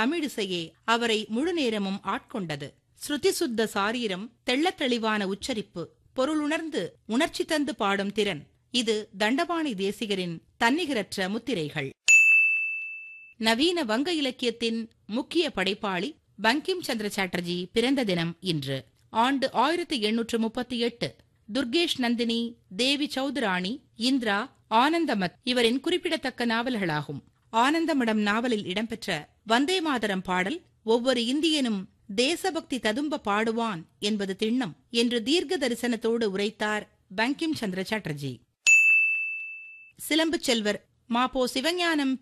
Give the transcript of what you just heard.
தமிழிசையே அவரை முழு நேரமும் ஆட்கொண்டது ஸ்ருதி சுத்த சாரீரம் தெள்ளத் தெளிவான உச்சரிப்பு பொருளுணர்ந்து உணர்ச்சி தந்து பாடும் திறன் இது தண்டபாணி தேசிகரின் தன்னிகரற்ற முத்திரைகள் நவீன வங்க இலக்கியத்தின் முக்கிய படைப்பாளி பங்கிம் சந்திர சாட்டர்ஜி பிறந்த தினம் இன்று ஆண்டு ஆயிரத்தி எண்ணூற்று முப்பத்தி எட்டு துர்கேஷ் நந்தினி தேவி சௌத்ராணி இந்திரா ஆனந்தமத் இவரின் குறிப்பிடத்தக்க நாவல்களாகும் ஆனந்தமடம் நாவலில் இடம்பெற்ற வந்தே மாதரம் பாடல் ஒவ்வொரு இந்தியனும் தேசபக்தி ததும்ப பாடுவான் என்பது திண்ணம் என்று தீர்க்க தரிசனத்தோடு உரைத்தார் பங்கிம் சந்திர சாட்டர்ஜி சிலம்புச் செல்வர் மாப்போ சிவஞானம்